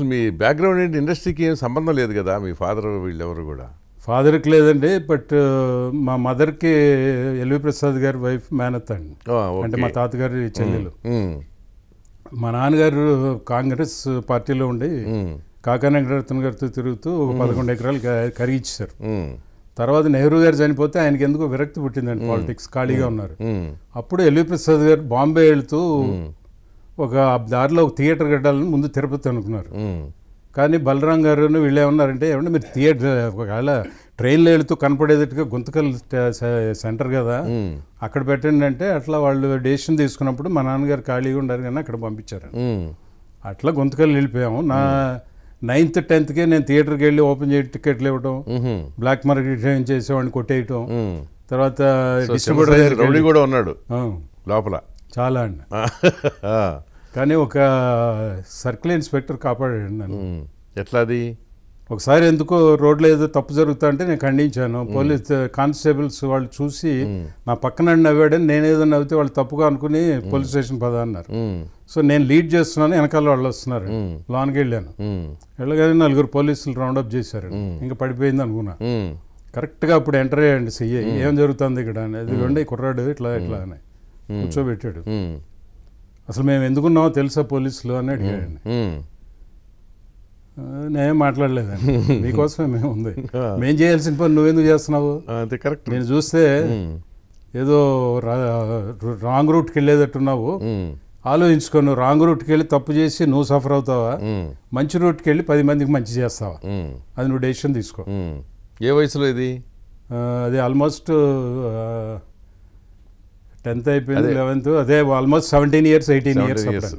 అసలు మీ బ్యాక్గ్రౌండ్ ఏంటి ఇండస్ట్రీకి ఏం సంబంధం లేదు కదా మీ ఫాదర్ వీళ్ళెవరు కూడా ఫాదర్కి లేదండి బట్ మా మదర్కి ఎల్వి ప్రసాద్ గారి వైఫ్ మేనత్ అండి ఆ, అంటే ఓకే. మా తాతగారి చెల్లెలు ఉమ్, మా నాన్నగారు కాంగ్రెస్ పార్టీలో ఉండి ఉమ్, కాకా వెంకటరత్న గారితో తిరుగుతూ ఒక పదకొండు ఎకరాలు క- కరిగిచ్చారు ఉమ్, తర్వాత నెహ్రూ గారు చనిపోతే ఆయనకి ఎందుకో విరక్తి పుట్టిందండి పాలిటిక్స్ ఖాళీగా ఉన్నారు ఉమ్, అప్పుడు ఎల్వి ప్రసాద్ గారు బాంబే వెళ్తూ ఒక దారిలో ఒక థియేటర్ కట్టాలని ముందు తిరుపతి అనుకున్నారు ఉమ్, కానీ బలరాం గారు వీళ్ళు ఏమన్నారంటే ఏమంటే మీరు థియేటర్ ఒకవేళ ట్రైన్లో వెళుతూ కనపడేటట్టుగా గుంతకల్ స్ట- సెంటర్ కదా ఉమ్, అక్కడ పెట్టండి అంటే అట్లా వాళ్ళు డెసిషన్ తీసుకున్నప్పుడు మా నాన్నగారు ఖాళీగా ఉండారు కానీ అక్కడ పంపించారు ఉమ్, అట్లా గుంతకల్ వెళ్ళిపోయాము నా నైన్త్ టెన్త్కే నేను థియేటర్కి వెళ్ళి ఓపెన్ చేసి టికెట్లు ఇవ్వడం ఉహు, బ్లాక్ మార్కెట్ చేసేవాడిని కొట్టేయటం ఉమ్. తర్వాత సో డిస్ట్రిబ్యూటర్ చిన్న సైజు దగ్గరికి రౌడీ వెళ్ళి- కూడా ఉన్నాడు ఆ, లోపల చాలా అండి ఆ, కానీ ఒక సర్కిల్ ఇన్స్పెక్టర్ కాపాడాడు నన్ను ఉమ్, ఎట్లా అది ఒకసారి ఎందుకో రోడ్లో ఏదో తప్పు జరుగుతా అంటే నేను ఖండించాను పోలీస్ కానిస్టేబుల్స్ వాళ్ళు చూసి నా పక్కన నవ్వాడని నేనేదో నవ్వితే వాళ్ళు తప్పుగా అనుకుని పోలీస్ స్టేషన్ పద అన్నారు ఉమ్, సో నేను లీడ్ చేస్తున్నాను వెనకాల వాళ్ళు వస్తున్నారు ఉమ్, లోనికి వెళ్ళాను ఉమ్, వెళ్ళగానే నలుగురు పోలీసులు రౌండప్ చేశారు ఇంకా పడిపోయింది అనుకున్నా ఉమ్, కరెక్ట్గా అప్పుడు ఎంటర్ అయ్యండి సిఐ ఏం జరుగుతుంది ఇక్కడ అని ఇదిగోండి ఈ కుర్రాడు ఇట్లా ఇట్లా అని కూర్చోబెట్టాడు ఉమ్, అసలు మేము ఎందుకున్నామో తెలుసా పోలీసులు అని అడిగాడండి ఉమ్, ఆ, నేనేం మాట్లాడలేదండి నీకోసమే మేము ఉంది మేము చేయాల్సిన పని నువ్వెందుకు చేస్తున్నావు ఆ, అంతే కరెక్ట్ నేను చూస్తే ఉమ్, ఏదో రా- రాంగ్ రూట్కి వెళ్ళేటట్టున్నావు ఉమ్, ఆలోచించుకో నువ్వు రాంగ్ రూట్కి వెళ్ళి తప్పు చేసి నువ్వు సఫర్ అవుతావా ఉమ్, మంచి రూట్కి వెళ్ళి పది మందికి మంచి చేస్తావా ఉమ్, అది నువ్వు డెసిషన్ తీసుకో ఉమ్. ఏ వయసులో ఇది ఆ, అది ఆల్మోస్ట్ టెన్త్ అయిపోయింది లెవెన్త్ అదే almost seventeen years eighteen years years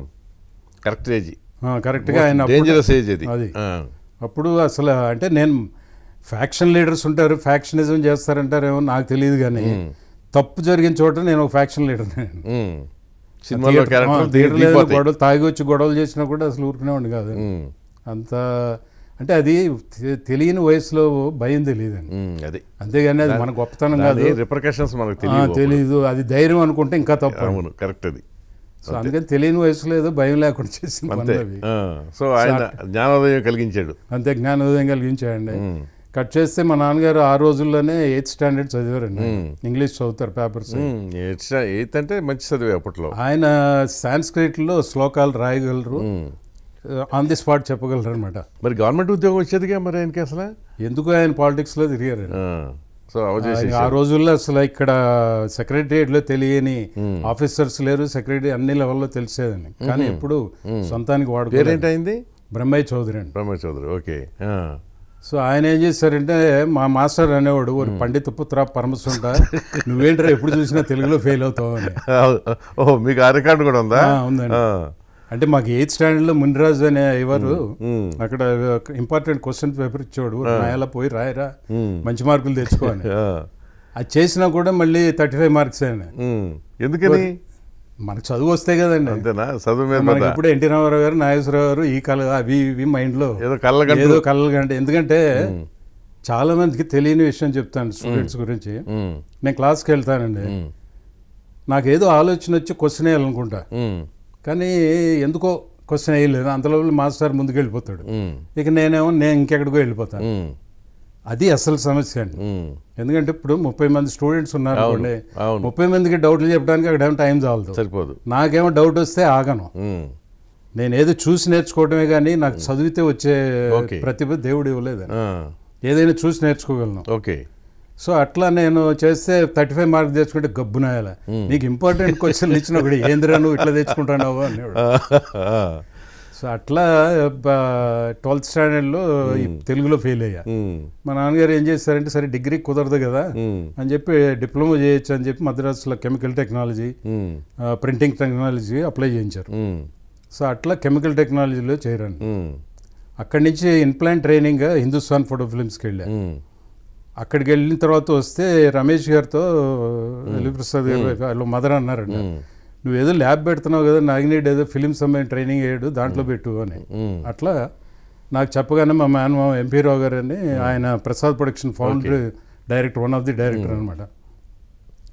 correct age కరెక్ట్గా ఆయన అప్పుడు- డేంజరస్ ఏజ్ అది అది. ఆ, అప్పుడు అసలు అంటే నేను ఫ్యాక్షన్ లీడర్స్ ఉంటారు ఫ్యాక్షనిజం చేస్తారంటారేమో నాకు తెలియదు కానీ తప్పు జరిగిన చోట నేను ఒక ఫ్యాక్షన్ లీడర్ ఉమ్. సినిమాలో క్యారెక్టర్ గొడవలు తాగి వచ్చి గొడవలు చేసినా కూడా అసలు ఊరుకునేవాడిని కాదు అంత అంటే అది తె- తెలియని వయసులో భయం తెలియదండి అది అంతేగాని అది మన గొప్పతనం కాదు రిప్రకాషన్స్ మనకు ఆ, తెలియదు తెలీదు అది ధైర్యం అనుకుంటే ఇంకా తప్పు అవును కరెక్ట్ అది సో అందుకని తెలియని వయసులో ఏదో భయం లేకుండా చేసిన అంతే పనులు అవి ఆ, సో ఆయన జ్ఞానోదయం కలిగించాడు అంతే జ్ఞానోదయం కలిగించాయండి కట్ చేస్తే మా నాన్నగారు ఆ రోజుల్లోనే ఎయిత్ స్టాండర్డ్ చదివారండి ఇంగ్లీష్ చదువుతారు పేపర్స్ ఎయిత్ అంటే మంచి చదివే అప్పట్లో ఆయన సాంస్క్రిట్లో శ్లోకాలు రాయగలరు ఉమ్. ఆన్ ది స్పాట్ చెప్పగలరు అనమాట మరి గవర్నమెంట్ ఉద్యోగం వచ్చేదిగా మరి ఆయనకి అసలు ఎందుకు ఆయన పాలిటిక్స్ లో తిరిగారు ఆ, సో అవచేసి ఆ రోజుల్లో అసలు ఇక్కడ సెక్రటరియట్ లో తెలియని ఆఫీసర్స్ లేరు సెక్రటరీ అన్ని లెవెల్లో తెలిసేదని కానీ ఎప్పుడు సొంతానికి వాడుకోలేదు పేరేంటి అయింది బ్రహ్మయ్య చౌదరి అండి బ్రహ్మ చౌదరి ఓకే ఆ. సో ఆయన ఏం చేశారంటే మా మాస్టర్ అనేవాడు ఒక పండిత పుత్ర పరమసుంట నువ్వేంట్రా ఎప్పుడు చూసినా తెలుగులో ఫెయిల్ అవుతావు అని ఓ మీకు ఆ రికార్డు కూడా ఉందా ఆ, ఉందండి. ఆ. అంటే మాకు ఎయిత్ స్టాండర్డ్ లో మునిరాజు అనే ఇవ్వరు ఉమ్. అక్కడ ఇంపార్టెంట్ క్వశ్చన్ పేపర్ ఇచ్చేవాడు నాయలా పోయి రాయరా ఉమ్. మంచి మార్కులు తెచ్చుకో అని ఆ. అది చేసినా కూడా మళ్ళీ థర్టీ ఫైవ్ మార్క్స్ అయినా ఉమ్. ఎందుకని మనకు చదువు వస్తే కదండి అంతేనా చదువు మీద మనకి పడ్డా? ఇప్పుడు ఎన్టీ రామారావు గారు నాగేశ్వరరావు గారు ఈ కళ అవి ఇవి మైండ్ లో ఏదో కళ్ళగంటూ ఏదో కళలు కంటే ఎందుకంటే చాలా మందికి తెలియని విషయం చెప్తాను స్టూడెంట్స్ గురించి ఉమ్. నేను క్లాస్కి వెళ్తానండి ఉమ్. నాకు ఏదో ఆలోచన వచ్చి క్వశ్చన్ వేయాలనుకుంటా ఉమ్. కానీ ఎందుకో క్వశ్చన్ వేయలేదు అంతలో మాస్టర్ ముందుకు వెళ్ళిపోతాడు ఉమ్. ఇక నేనేమో నేను ఇంకెక్కడికో వెళ్ళిపోతాను ఉమ్. అది అసలు సమస్య అండి ఉమ్. ఎందుకంటే ఇప్పుడు ముప్పై మంది స్టూడెంట్స్ ఉన్నారు అవును, అనుకోండి అవును. ముప్పై మందికి డౌట్లు చెప్పడానికి అక్కడ ఏమో టైం చాలదు సరిపోదు నాకేమో డౌట్ వస్తే ఆగను ఉమ్. నేను ఏదో చూసి నేర్చుకోవడమే కానీ నాకు చదివితే వచ్చే ఓకే. ప్రతిభ దేవుడు ఇవ్వలేదు ఆ. ఏదైనా చూసి నేర్చుకోగలను ఓకే సో అట్లా నేను చేస్తే థర్టీ ఫైవ్ మార్క్ తెచ్చుకుంటే గబ్బునాయాల నీకు ఇంపార్టెంట్ క్వశ్చన్లు ఇచ్చిన ఒకటి ఏందిరా నువ్వు ఇట్లా తెచ్చుకుంటున్నావు అనేవాడు ఆ. సో అట్లా ట్వెల్త్ స్టాండర్డ్లో ఈ తెలుగులో ఫెయిల్ అయ్యా ఉమ్. మా నాన్నగారు ఏం చేశారంటే సరే డిగ్రీ కుదరదు కదా ఉమ్. అని చెప్పి డిప్లొమా చేయొచ్చు అని చెప్పి మద్రాసులో కెమికల్ టెక్నాలజీ ఉమ్. ప్రింటింగ్ టెక్నాలజీ అప్లై చేయించారు ఉమ్. సో అట్లా కెమికల్ టెక్నాలజీలో చేరాను ఉమ్. అక్కడి నుంచి ఇన్ప్లాంట్ ట్రైనింగ్ హిందుస్థాన్ ఫోటో ఫిల్మ్స్కి వెళ్ళా ఉమ్. అక్కడికి వెళ్ళిన తర్వాత వస్తే రమేష్ గారితో ఎల్వి ప్రసాద్ గారు వాళ్ళు మదర్ అన్నారండి నువ్వు ఏదో ల్యాబ్ పెడుతున్నావు కదా నాగినేడు ఏదో ఫిలిమ్స్ అమ్మాయి ట్రైనింగ్ అయ్యాడు దాంట్లో పెట్టు అని ఉమ్. అట్లా నాకు చెప్పగానే మా మేనమామ ఎంపీ రావు గారు అని ఆయన Prasad production founder director one of the director అనమాట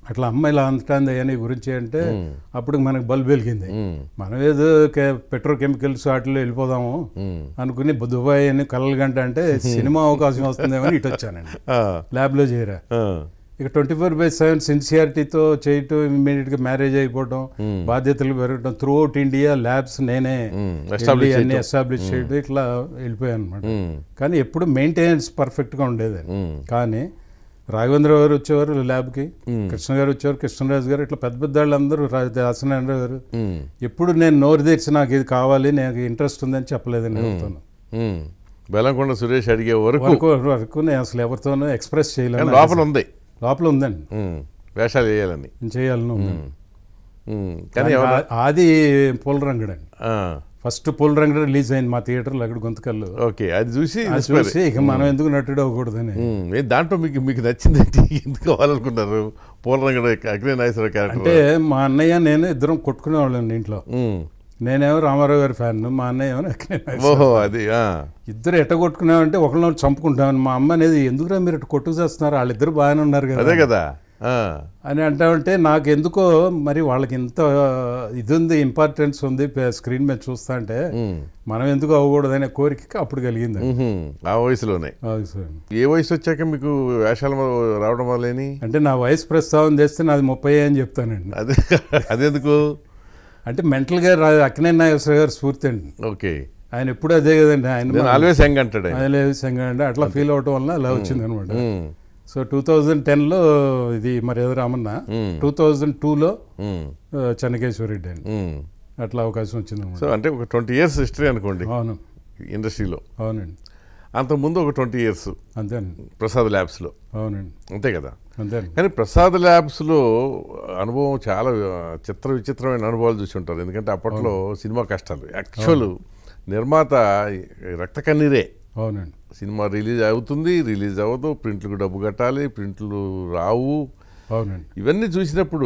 అట్లా అమ్మాయిలు అంటుంది అని గురించి అంటే అప్పుడు మనకు బల్బ్ వెలిగింది ఉమ్, మనం ఏదో పెట్రోకెమికల్స్ వాటిలో వెళ్ళిపోదాము ఉమ్. అనుకుని దుబాయ్ అని కలలు గంట అంటే సినిమా అవకాశం వస్తుందేమో అని ఇటు వచ్చానండి ఆ, ల్యాబ్లో చేరా ఆ, ఇక ట్వంటీ ఫోర్ బై సెవెన్ సిన్సియారిటీతో చేయటం ఇమ్మీడియట్గా మ్యారేజ్ అయిపోవటం బాధ్యతలు పెరగటం త్రూ అవుట్ ఇండియా ల్యాబ్స్ నేనే ఉమ్, establish అన్ని చేయటం. ఎస్టాబ్లిష్ చేయడం ఇట్లా వెళ్ళిపోయాను అనమాట ఉమ్, కానీ ఎప్పుడు మెయింటెనెన్స్ పర్ఫెక్ట్గా ఉండేదండి ఉమ్, కానీ రాఘవేంద్ర గారు వచ్చేవారు ల్యాబ్కి కృష్ణ గారు వచ్చేవారు కృష్ణరాజు గారు ఇట్లా పెద్ద పెద్ద వాళ్ళందరూ దాసనారాయణ గారు ఉమ్, ఎప్పుడు నేను నోరు తెరిచి నాకు ఇది కావాలి నాకు ఇంట్రెస్ట్ ఉందని చెప్పలేదండి ఎవరితోనూ ఉమ్. బెల్లంకొండ సురేష్ అడిగే వరకు వరకు వరకు నేను అసలు ఎవరితోనూ ఎక్స్ప్రెస్ కానీ చేయలేను లోపల ఉంది లోపల ఉందండి ఉమ్, వేషాలు వేయాలని నేను చేయాలని ఉందండి ఉమ్, కానీ ఎవరు ఆ- ఆది పూలరంగడు అండి ఆ, ఫస్ట్ పూలరంగడు రిలీజ్ అయింది మా థియేటర్లో అక్కడ గొంతుకల్లు ఓకే అది చూసి అది inspire. చూసి ఇక మనం ఎందుకు నటుడు అవ్వకూడదని ఉమ్, ఏ దాంట్లో మీకు మీకు నచ్చింది ఏంటి? ఎందుకు కావాలనుకున్నారు పూలరంగడ అగ్ని నాగేశ్వర క్యారెక్టర్ అంటే మా అన్నయ్య నేను ఇద్దరం కొట్టుకునేవాళ్ళండి ఇంట్లో ఉమ్, నేనేమో రామారావు గారి ఫ్యాన్ మా అన్నయ్య ఏమో అక్కినే నాగేశ్వరరావు. ఓహో అది ఆ, ఇద్దరు ఎట్ట కొట్టుకున్నామంటే ఒకళ్ళని చంపుకుంటామని మా అమ్మ అనేది ఎందుకురా మీరు ఇట్ట కొట్టుకు చేస్తున్నారు వాళ్ళిద్దరు బాగానే ఉన్నారు కదా అదే కదా ఆ, అని అంటామంటే నాకు ఎందుకో మరి వాళ్ళకి ఇంత ఇది ఉంది ఇంపార్టెన్స్ ఉంది స్క్రీన్ మీద చూస్తా అంటే ఉమ్, మనం ఎందుకు అవ్వకూడదనే కోరిక అప్పుడు కలిగింది ఉహుం, ఆ వయసులోనే అవును సార్. ఏ వయసు వచ్చాక మీకు వేషాలు మొ- రావడం వల్లేని అంటే నా వయసు ప్రస్తావన చేస్తే నాది ముప్పై అని చెప్తానండి అదే అదెందుకు అంటే మెంటల్గా రా అక్కినే నాగేశ్వర గారు స్ఫూర్తి అండి ఓకే ఆయన ఎప్పుడు అదే కదండి ఆయన నేను ఆల్వేస్ యంగ్ అంటాడు ఆయన. ఆయన లేదు సంగం అంటే అట్లా ఫీల్ అవటం వల్ల అలా వచ్చింది అనమాట ఉమ్, సో టూ థౌజండ్ టెన్లో ఇది మరి ఏదో రామన్న ఉమ్, టూ థౌజండ్ టూలో ఉమ్, చెన్నకేశ్వర రెడ్డి అండి ఉమ్. అట్లా అవకాశం వచ్చింది సో అనమాట అంటే ఒక ట్వంటీ ఇయర్స్ హిస్టరీ అనుకోండి అవును ఇండస్ట్రీలో అవునండి అంతకుముందు ఒక ట్వంటీ ఇయర్స్ అంతేనండి ప్రసాద్ ల్యాబ్స్లో అవునండి అంతే కదా అంతేనండి కానీ ప్రసాద్ ల్యాబ్స్లో అనుభవం చాలా ఆ, చిత్ర విచిత్రమైన అనుభవాలు చూసి ఉంటారు ఎందుకంటే అప్పట్లో సినిమా కష్టాలు యాక్చువల్ నిర్మాత రక్త కన్నీరే అవునండి సినిమా రిలీజ్ అవుతుంది రిలీజ్ అవ్వదు ప్రింట్లకు డబ్బు కట్టాలి ప్రింట్లు రావు అవునండి ఇవన్నీ చూసినప్పుడు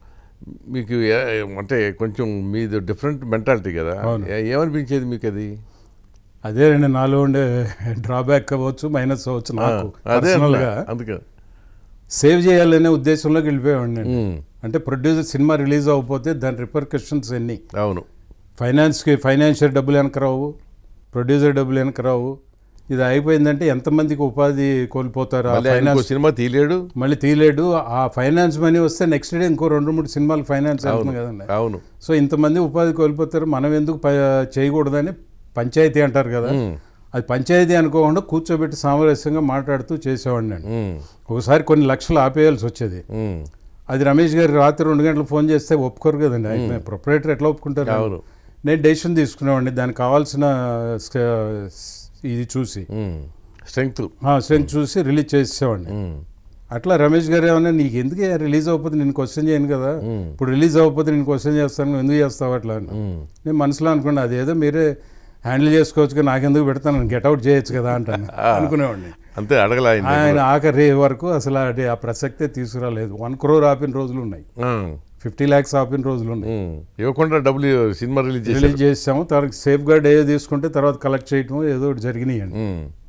మీకు ఏ- అంటే కొంచెం మీది డిఫరెంట్ మెంటాలిటీ కదా అవును. ఏ- ఏమనిపించేది మీకు అది అదేనండి నాలో ఉండే డ్రాబ్యాక్ అవ్వచ్చు మైనస్ అవ్వచ్చు నాకు అదే పర్సనల్గా అందుకే సేవ్ చేయాలనే ఉద్దేశంలోకి వెళ్ళిపోయామండి ఉమ్, అంటే ప్రొడ్యూసర్ సినిమా రిలీజ్ అవ్వకపోతే దాని రిపర్కషన్స్ ఎన్ని అవును ఫైనాన్స్కి ఫైనాన్షియల్ డబ్బులు వెనక రావు ప్రొడ్యూసర్ డబ్బులు వెనక రావు ఇది అయిపోయిందంటే ఎంతమందికి ఉపాధి కోల్పోతారు ఆ మళ్ళీ ఆయన ఇంకో ఫైనాన్స్ సినిమా తీయలేడు మళ్ళీ తీయలేడు ఆ ఫైనాన్స్ మనీ వస్తే నెక్స్ట్ డే ఇంకో రెండు మూడు సినిమాలు ఫైనాన్స్ వెళ్తుంది కదండి అవును సో ఇంతమంది ఉపాధి కోల్పోతారు మనం ఎందుకు ప- చేయకూడదని పంచాయతీ అంటారు కదా ఉమ్, అది పంచాయతీ అనుకోకుండా కూర్చోబెట్టి సామరస్యంగా మాట్లాడుతూ చేసేవాడిని నేను ఉమ్, ఒకసారి కొన్ని లక్షలు ఆపేయాల్సి వచ్చేది ఉమ్, అది రమేష్ గారు రాత్రి రెండు గంటలు ఫోన్ చేస్తే ఒప్పుకోరు కదండి ఆయన ప్రొపరేటర్ ఎట్లా ఒప్పుకుంటారు అవును నేను డెసిషన్ తీసుకునేవాడిని దానికి కావాల్సిన స్క- ఇది చూసి ఉమ్, స్ట్రెంగ్త్ స్ట్రెంత్ చూసి రిలీజ్ చేసేవాడిని ఉమ్, అట్లా రమేష్ గారు ఏమన్నా నీకు ఎందుకు రిలీజ్ అవ్వకపోతే నేను క్వశ్చన్ చేయను కదా ఉమ్, ఇప్పుడు రిలీజ్ అవ్వకపోతే నేను క్వశ్చన్ చేస్తాను నువ్వు ఎందుకు చేస్తావు అట్లా అని ఉమ్, నేను మనసులో అనుకున్నా అదేదో మీరే హ్యాండిల్ చేసుకోవచ్చు కదా నాకెందుకు పెడతాను గెట్ అవుట్ చేయొచ్చు కదా అంటాను అనుకునేవాడిని అంతే అడగల ఆయన ఆయన ఆఖరి వరకు అసలు అది ఆ ప్రసక్తే తీసుకురాలేదు వన్ క్రోర్ ఆపిన రోజులు ఉన్నాయి ఉమ్, ఫిఫ్టీ ల్యాక్స్ ఆపిన రోజులు ఉన్నాయి ఉమ్, ఇవ్వకుండా డబ్బులు సినిమా రిలీజ్ చేసి రిలీజ్ చేసాము తర్వాత సేఫ్ గార్డ్ ఏదో తీసుకుంటే తర్వాత కలెక్ట్ చేయటం ఏదో ఒకటి జరిగినాయండి ఉమ్,